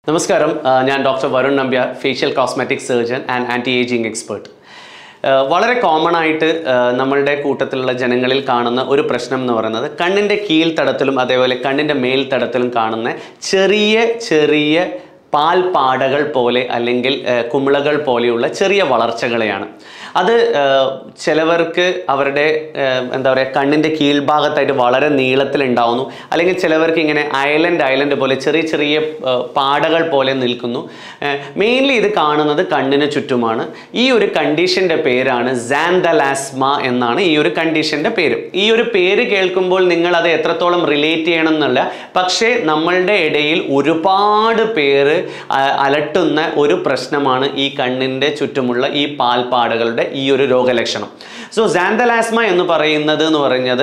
നമസ്കാരം ആ, ഞാൻ doctor Varun Nambiar facial cosmetic surgeon and anti ageing expert വളരെ കോമൺ ആയിട്ട് ആ, നമ്മളുടെ കൂട്ടത്തിലുള്ള ജനങ്ങളിൽ കാണുന്ന ഒരു പ്രശ്നം എന്ന് പറയുന്നത് കണ്ണിൻ്റെ കീഴ്ത്തടത്തിലും അതേപോലെ കണ്ണിൻ്റെ മേൽത്തടത്തിലും കാണുന്ന ചെറിയ ചെറിയ പാൽപ്പാടകൾ പോലെ അല്ലെങ്കിൽ ആ, കുമിളകൾ പോലെയുള്ള ചെറിയ വളർച്ചകളെയാണ് അത് ആ, ചിലവർക്ക് അവരുടെ ആ, എന്താ പറയുക കണ്ണിൻ്റെ കീഴ്ഭാഗത്തായിട്ട് വളരെ നീളത്തിലുണ്ടാവുന്നു അല്ലെങ്കിൽ ചിലവർക്ക് ഇങ്ങനെ ഐലൻഡ് ഐലൻഡ് പോലെ ചെറിയ ചെറിയ ആ, പാടകൾ പോലെ നിൽക്കുന്നു മെയിൻലി ഇത് കാണുന്നത് കണ്ണിന് ചുറ്റുമാണ് ഈ ഒരു കണ്ടീഷൻ്റെ പേരാണ് സാന്തലാസ്മ എന്നാണ് ഈ ഒരു കണ്ടീഷൻ്റെ പേര് ഈ ഒരു പേര് കേൾക്കുമ്പോൾ നിങ്ങൾ അത് എത്രത്തോളം റിലേറ്റ് ചെയ്യണം എന്നല്ല പക്ഷേ നമ്മളുടെ ഇടയിൽ ഒരുപാട് പേര് ആ, അലട്ടുന്ന ഒരു പ്രശ്നമാണ് ഈ കണ്ണിൻ്റെ ചുറ്റുമുള്ള ഈ പാൽപ്പാടുകളുടെ ഈ ഒരു രോഗലക്ഷണം സോ സാന്തലാസ്മ എന്ന് പറയുന്നത് എന്ന് പറഞ്ഞത്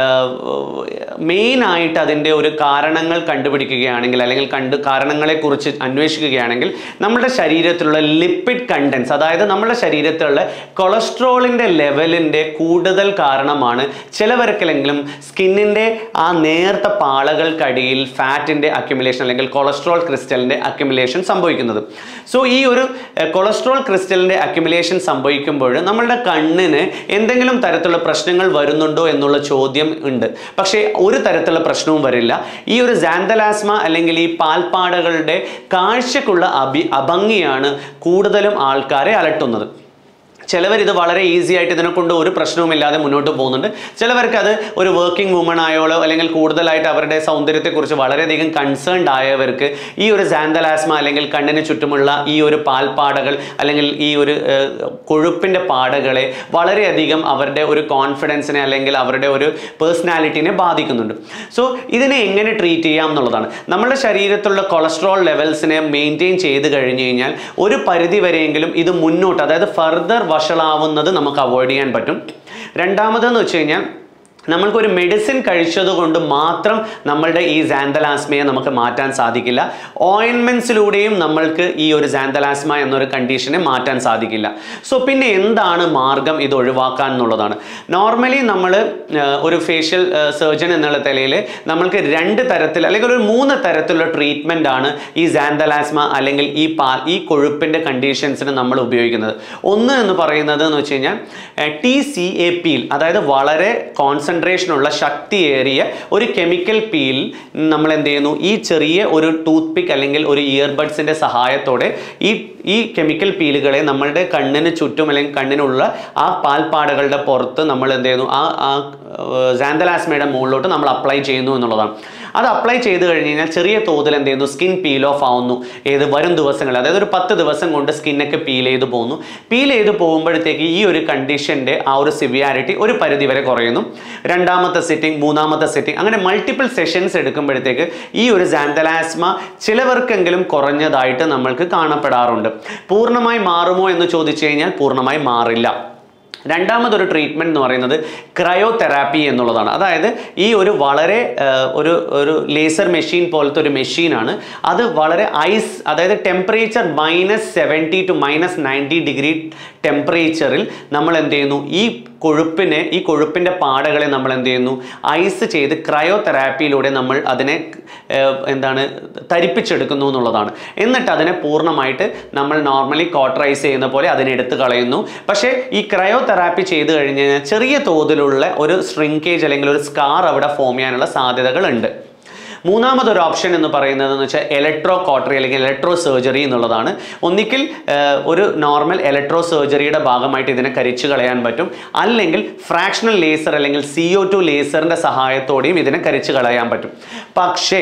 മെയിൻ ആയിട്ട് അതിൻ്റെ ഒരു കാരണങ്ങൾ കണ്ടുപിടിക്കുകയാണെങ്കിൽ അല്ലെങ്കിൽ കണ്ട് കാരണങ്ങളെക്കുറിച്ച് അന്വേഷിക്കുകയാണെങ്കിൽ നമ്മുടെ ശരീരത്തിലുള്ള ലിപ്പിഡ് കണ്ടൻസ് അതായത് നമ്മുടെ ശരീരത്തിലുള്ള കൊളസ്ട്രോളിൻ്റെ ലെവലിൻ്റെ കൂടുതൽ കാരണമാണ് ചിലവർക്കെങ്കിലും സ്കിന്നിൻ്റെ ആ നേർത്ത പാളകൾക്കടിയിൽ ഫാറ്റിൻ്റെ അക്യുമുലേഷൻ അല്ലെങ്കിൽ കൊളസ്ട്രോൾ ക്രിസ്റ്റലിൻ്റെ അക്യുമുലേഷൻ സംഭവിക്കുന്നത് സോ ഈ ഒരു കൊളസ്ട്രോൾ ക്രിസ്റ്റലിൻ്റെ അക്യുമുലേഷൻ സംഭവിക്കുമ്പോൾ നമ്മളുടെ കണ്ണിന് എന്തെങ്കിലും തരത്തിലുള്ള പ്രശ്നങ്ങൾ വരുന്നുണ്ടോ എന്നുള്ള ചോദ്യം ഉണ്ട് പക്ഷേ ഒരു തരത്തിലുള്ള പ്രശ്നവും വരില്ല ഈ ഒരു സാന്തലാസ്മ അല്ലെങ്കിൽ ഈ പാൽപ്പാടകളുടെ കാഴ്ചക്കുള്ള അഭി അഭംഗിയാണ് കൂടുതലും ആൾക്കാരെ അലട്ടുന്നത് ചിലവർ ഇത് വളരെ ഈസി ആയിട്ട് ഇതിനെ കൊണ്ട് ഒരു പ്രശ്നവുമില്ലാതെ മുന്നോട്ട് പോകുന്നുണ്ട് ചിലവർക്ക് അത് ഒരു വർക്കിംഗ് വുമൺ ആയോളോ അല്ലെങ്കിൽ കൂടുതലായിട്ട് അവരുടെ സൗന്ദര്യത്തെക്കുറിച്ച് വളരെയധികം കൺസേൺഡ് ആയവർക്ക് ഈ ഒരു സാന്തലാസ്മ അല്ലെങ്കിൽ കണ്ണിന് ചുറ്റുമുള്ള ഈ ഒരു പാൽപ്പാടകൾ അല്ലെങ്കിൽ ഈ ഒരു കൊഴുപ്പിൻ്റെ പാടകളെ വളരെയധികം അവരുടെ ഒരു കോൺഫിഡൻസിനെ അല്ലെങ്കിൽ അവരുടെ ഒരു പേഴ്സണാലിറ്റിനെ ബാധിക്കുന്നുണ്ട് സോ ഇതിനെ എങ്ങനെ ട്രീറ്റ് ചെയ്യാം എന്നുള്ളതാണ് നമ്മുടെ ശരീരത്തിലുള്ള കൊളസ്ട്രോൾ ലെവൽസിനെ മെയിൻറ്റെയിൻ ചെയ്ത് കഴിഞ്ഞ് കഴിഞ്ഞാൽ ഒരു പരിധി വരെയെങ്കിലും ഇത് മുന്നോട്ട് അതായത് ഫർദർ വഷളാവുന്നത് നമുക്ക് അവോയ്ഡ് ചെയ്യാൻ പറ്റും രണ്ടാമതെന്ന് വെച്ച് കഴിഞ്ഞാൽ നമ്മൾക്കൊരു മെഡിസിൻ കഴിച്ചത് കൊണ്ട് മാത്രം നമ്മളുടെ ഈ സാന്തലാസ്മയെ നമുക്ക് മാറ്റാൻ സാധിക്കില്ല ഓയിൻമെൻറ്റ്സിലൂടെയും നമ്മൾക്ക് ഈ ഒരു സാന്തലാസ്മ എന്നൊരു കണ്ടീഷനെ മാറ്റാൻ സാധിക്കില്ല സോ പിന്നെ എന്താണ് മാർഗം ഇത് ഒഴിവാക്കാൻ എന്നുള്ളതാണ് നോർമലി നമ്മൾ ഒരു ഫേഷ്യൽ സർജൻ എന്നുള്ള നിലയിൽ നമ്മൾക്ക് രണ്ട് തരത്തിൽ അല്ലെങ്കിൽ ഒരു മൂന്ന് തരത്തിലുള്ള ട്രീറ്റ്മെൻ്റ് ആണ് ഈ സാന്തലാസ്മ അല്ലെങ്കിൽ ഈ പാ ഈ കൊഴുപ്പിൻ്റെ കണ്ടീഷൻസിന് നമ്മൾ ഉപയോഗിക്കുന്നത് ഒന്ന് എന്ന് പറയുന്നത് എന്ന് വെച്ച് കഴിഞ്ഞാൽ ടി സി എ പിയിൽ അതായത് വളരെ കോൺസെൻട്രേഷൻ ഉള്ള ശക്തിയേറിയ ഒരു കെമിക്കൽ പീൽ നമ്മൾ എന്ത് ചെയ്യുന്നു ഈ ചെറിയ ഒരു ടൂത്ത് പിക്ക് അല്ലെങ്കിൽ ഒരു ഇയർബഡ്സിൻ്റെ സഹായത്തോടെ ഈ ഈ കെമിക്കൽ പീലുകളെ നമ്മളുടെ കണ്ണിന് ചുറ്റും അല്ലെങ്കിൽ കണ്ണിനുള്ള ആ പാൽപ്പാടകളുടെ പുറത്ത് നമ്മൾ എന്ത് ചെയ്യുന്നു ആ ആ സാന്തലാസ്മയുടെ മുകളിലോട്ട് നമ്മൾ അപ്ലൈ ചെയ്യുന്നു എന്നുള്ളതാണ് അത് അപ്ലൈ ചെയ്ത് കഴിഞ്ഞ് കഴിഞ്ഞാൽ ചെറിയ തോതിൽ എന്ത് ചെയ്യുന്നു സ്കിൻ പീൽ ഓഫ് ആവുന്നു ഏത് വരും ദിവസങ്ങൾ അതായത് ഒരു പത്ത് ദിവസം കൊണ്ട് സ്കിന്നൊക്കെ പീൽ ചെയ്ത് പോകുന്നു പീൽ ചെയ്ത് പോകുമ്പോഴത്തേക്ക് ഈ ഒരു കണ്ടീഷൻ്റെ ആ ഒരു സിവിയാരിറ്റി ഒരു പരിധി വരെ കുറയുന്നു രണ്ടാമത്തെ സെറ്റിംഗ് മൂന്നാമത്തെ സെറ്റിംഗ് അങ്ങനെ മൾട്ടിപ്പിൾ സെഷൻസ് എടുക്കുമ്പോഴത്തേക്ക് ഈ ഒരു സാന്തലാസ്മ ചിലവർക്കെങ്കിലും കുറഞ്ഞതായിട്ട് നമ്മൾക്ക് കാണപ്പെടാറുണ്ട് പൂർണ്ണമായി മാറുമോ എന്ന് ചോദിച്ചു കഴിഞ്ഞാൽ പൂർണ്ണമായി മാറില്ല രണ്ടാമതൊരു ട്രീറ്റ്മെൻറ്റ് എന്ന് പറയുന്നത് ക്രയോതെറാപ്പി എന്നുള്ളതാണ് അതായത് ഈ ഒരു വളരെ ആ, ഒരു ഒരു ലേസർ മെഷീൻ പോലത്തെ ഒരു മെഷീനാണ് അത് വളരെ ഐസ് അതായത് temperature minus seventy two minus ninety degree ടെമ്പറേച്ചറിൽ നമ്മൾ എന്ത് ചെയ്യുന്നു ഈ കൊഴുപ്പിനെ ഈ കൊഴുപ്പിൻ്റെ പാടകളെ നമ്മൾ എന്ത് ചെയ്യുന്നു ഐസ് ചെയ്ത് ക്രയോതെറാപ്പിയിലൂടെ നമ്മൾ അതിനെ ഏർ, എന്താണ് തരിപ്പിച്ചെടുക്കുന്നു എന്നുള്ളതാണ് എന്നിട്ട് അതിനെ പൂർണ്ണമായിട്ട് നമ്മൾ നോർമലി കോട്ടറൈസ് ചെയ്യുന്ന പോലെ അതിനെ എടുത്ത് കളയുന്നു പക്ഷേ ഈ ക്രയോതെറാപ്പി ചെയ്ത് കഴിഞ്ഞ് കഴിഞ്ഞാൽ ചെറിയ തോതിലുള്ള ഒരു ശ്രിങ്കേജ് അല്ലെങ്കിൽ ഒരു സ്കാർ അവിടെ ഫോം ചെയ്യാനുള്ള സാധ്യതകളുണ്ട് മൂന്നാമതൊരു ഓപ്ഷൻ എന്ന് പറയുന്നത് എന്ന് വെച്ചാൽ ഇലക്ട്രോ കോട്ടറി അല്ലെങ്കിൽ ഇലക്ട്രോ സർജറി എന്നുള്ളതാണ് ഒന്നിക്കിൽ ഏർ, ഒരു നോർമൽ ഇലക്ട്രോ സർജറിയുടെ ഭാഗമായിട്ട് ഇതിനെ കരിച്ചു കളയാൻ പറ്റും അല്ലെങ്കിൽ ഫ്രാക്ഷണൽ ലേസർ അല്ലെങ്കിൽ സി ഒ ടു ലേസറിൻ്റെ സഹായത്തോടെയും ഇതിനെ കരിച്ചു കളയാൻ പറ്റും പക്ഷേ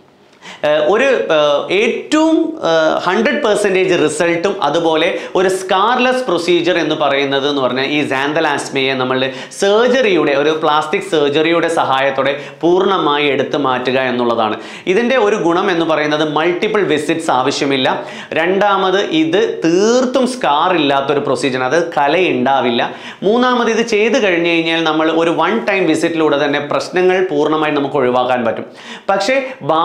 ഏഹ് ഒരു ഏഹ് ഏറ്റവും ഹൺഡ്രഡ് പെർസെൻറ്റേജ് റിസൾട്ടും അതുപോലെ ഒരു സ്കാർലെസ് പ്രൊസീജിയർ എന്ന് പറയുന്നത് എന്ന് പറഞ്ഞാൽ ഈ സാന്തലാസ്മയെ നമ്മൾ സർജറിയുടെ ഒരു പ്ലാസ്റ്റിക് സർജറിയുടെ സഹായത്തോടെ പൂർണ്ണമായി എടുത്തു മാറ്റുക എന്നുള്ളതാണ് ഇതിൻ്റെ ഒരു ഗുണം എന്ന് പറയുന്നത് മൾട്ടിപ്പിൾ വിസിറ്റ്സ് ആവശ്യമില്ല രണ്ടാമത് ഇത് തീർത്തും സ്കാർ ഇല്ലാത്തൊരു പ്രൊസീജിയർ അത് കലയുണ്ടാവില്ല മൂന്നാമത് ഇത് ചെയ്ത് കഴിഞ്ഞ് കഴിഞ്ഞാൽ നമ്മൾ ഒരു വൺ ടൈം വിസിറ്റിലൂടെ തന്നെ പ്രശ്നങ്ങൾ പൂർണ്ണമായി നമുക്ക് ഒഴിവാക്കാൻ പറ്റും പക്ഷേ ഭാവിയിൽ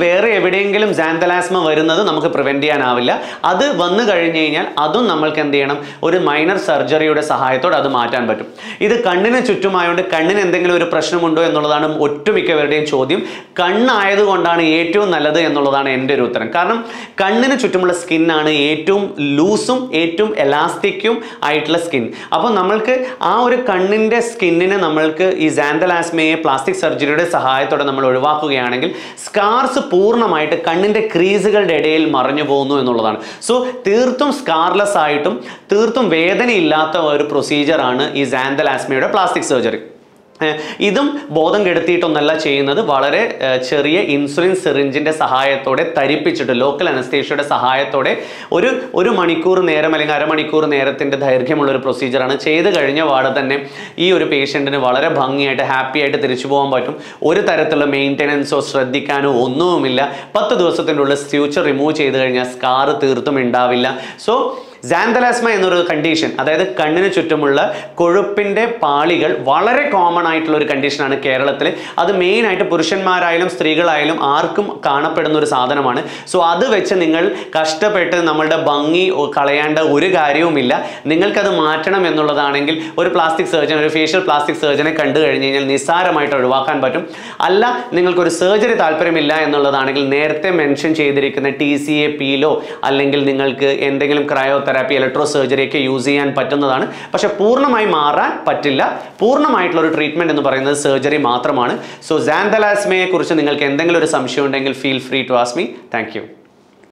വേറെ എവിടെയെങ്കിലും സാന്തലാസ്മ വരുന്നത് നമുക്ക് പ്രിവെൻറ്റ് ചെയ്യാനാവില്ല അത് വന്നു കഴിഞ്ഞ് കഴിഞ്ഞാൽ അതും നമ്മൾക്ക് എന്ത് ചെയ്യണം ഒരു മൈനർ സർജറിയുടെ സഹായത്തോടെ അത് മാറ്റാൻ പറ്റും ഇത് കണ്ണിന് ചുറ്റുമായതുകൊണ്ട് കണ്ണിന് എന്തെങ്കിലും ഒരു പ്രശ്നമുണ്ടോ എന്നുള്ളതാണ് ഒട്ടുമിക്കവരുടെയും ചോദ്യം കണ്ണായതുകൊണ്ടാണ് ഏറ്റവും നല്ലത് എന്നുള്ളതാണ് എൻ്റെ ഒരു ഉത്തരം കാരണം കണ്ണിന് ചുറ്റുമുള്ള സ്കിന്നാണ് ഏറ്റവും ലൂസും ഏറ്റവും എലാസ്റ്റിക്കും ആയിട്ടുള്ള സ്കിൻ അപ്പോൾ നമ്മൾക്ക് ആ ഒരു കണ്ണിൻ്റെ സ്കിന്നിനെ നമ്മൾക്ക് ഈ സാന്തലാസ്മയെ പ്ലാസ്റ്റിക് സർജറിയുടെ സഹായത്തോടെ നമ്മൾ ഒഴിവാക്കുകയാണെങ്കിൽ സ്കാർസ് പൂർണ്ണമായിട്ട് കണ്ണിൻ്റെ ക്രീസുകളുടെ ഇടയിൽ മറഞ്ഞു പോകുന്നു എന്നുള്ളതാണ് സോ തീർത്തും സ്കാർലെസ് ആയിട്ടും തീർത്തും വേദനയില്ലാത്ത ഒരു പ്രൊസീജിയറാണ് ഈ സാന്തലാസ്മയുടെ പ്ലാസ്റ്റിക് സർജറി ഏഹ് ഇതും ബോധം കെടുത്തിയിട്ടൊന്നല്ല ചെയ്യുന്നത് വളരെ ഏഹ് ചെറിയ ഇൻസുലിൻ സിറിഞ്ചിന്റെ സഹായത്തോടെ തരിപ്പിച്ചിട്ട് ലോക്കൽ അനസ്തേഷ്യയുടെ സഹായത്തോടെ ഒരു ഒരു മണിക്കൂർ നേരം അല്ലെങ്കിൽ അരമണിക്കൂർ നേരത്തിന്റെ ദൈർഘ്യമുള്ള ഒരു പ്രൊസീജിയറാണ് ചെയ്ത് കഴിഞ്ഞ പാടെ തന്നെ ഈ ഒരു പേഷ്യൻറ്റിന് വളരെ ഭംഗിയായിട്ട് ഹാപ്പി ആയിട്ട് തിരിച്ചു പോകാൻ പറ്റും ഒരു തരത്തിലുള്ള മെയിൻ്റനൻസോ ശ്രദ്ധിക്കാനോ ഒന്നുമില്ല പത്ത് ദിവസത്തിൻ്റെ ഉള്ളിൽ ഫ്യൂച്ചർ റിമൂവ് ചെയ്ത് കഴിഞ്ഞാൽ സ്കാർ തീർത്തും ഉണ്ടാവില്ല സോ സാന്തലാസ്മ എന്നൊരു കണ്ടീഷൻ അതായത് കണ്ണിന് ചുറ്റുമുള്ള കൊഴുപ്പിൻ്റെ പാളികൾ വളരെ കോമൺ ആയിട്ടുള്ള ഒരു കണ്ടീഷനാണ് കേരളത്തിൽ അത് മെയിൻ ആയിട്ട് പുരുഷന്മാരായാലും സ്ത്രീകളായാലും ആർക്കും കാണപ്പെടുന്ന ഒരു സാധനമാണ് സോ അത് വെച്ച് നിങ്ങൾ കഷ്ടപ്പെട്ട് നമ്മളുടെ ഭംഗി ഒ- കളയേണ്ട ഒരു കാര്യവുമില്ല നിങ്ങൾക്കത് മാറ്റണം എന്നുള്ളതാണെങ്കിൽ ഒരു പ്ലാസ്റ്റിക് സർജൻ ഒരു ഫേഷ്യൽ പ്ലാസ്റ്റിക് സർജനെ കണ്ടു കഴിഞ്ഞ് കഴിഞ്ഞാൽ നിസ്സാരമായിട്ട് ഒഴിവാക്കാൻ പറ്റും അല്ല നിങ്ങൾക്കൊരു സർജറി താല്പര്യമില്ല എന്നുള്ളതാണെങ്കിൽ നേരത്തെ മെൻഷൻ ചെയ്തിരിക്കുന്ന ടി സി എ പീലോ അല്ലെങ്കിൽ നിങ്ങൾക്ക് എന്തെങ്കിലും ക്രയോതെറാപ്പി ഇലക്ട്രോ സർജറി ഒക്കെ യൂസ് ചെയ്യാൻ പറ്റുന്നതാണ് പക്ഷെ പൂർണ്ണമായി മാറാൻ പറ്റില്ല പൂർണ്ണമായിട്ടുള്ള ഒരു ട്രീറ്റ്മെന്റ് എന്ന് പറയുന്നത് സർജറി മാത്രമാണ് സോ സാന്തലാസ്മയെ കുറിച്ച് നിങ്ങൾക്ക് എന്തെങ്കിലും ഒരു സംശയം ഉണ്ടെങ്കിൽ feel free to ask me thank U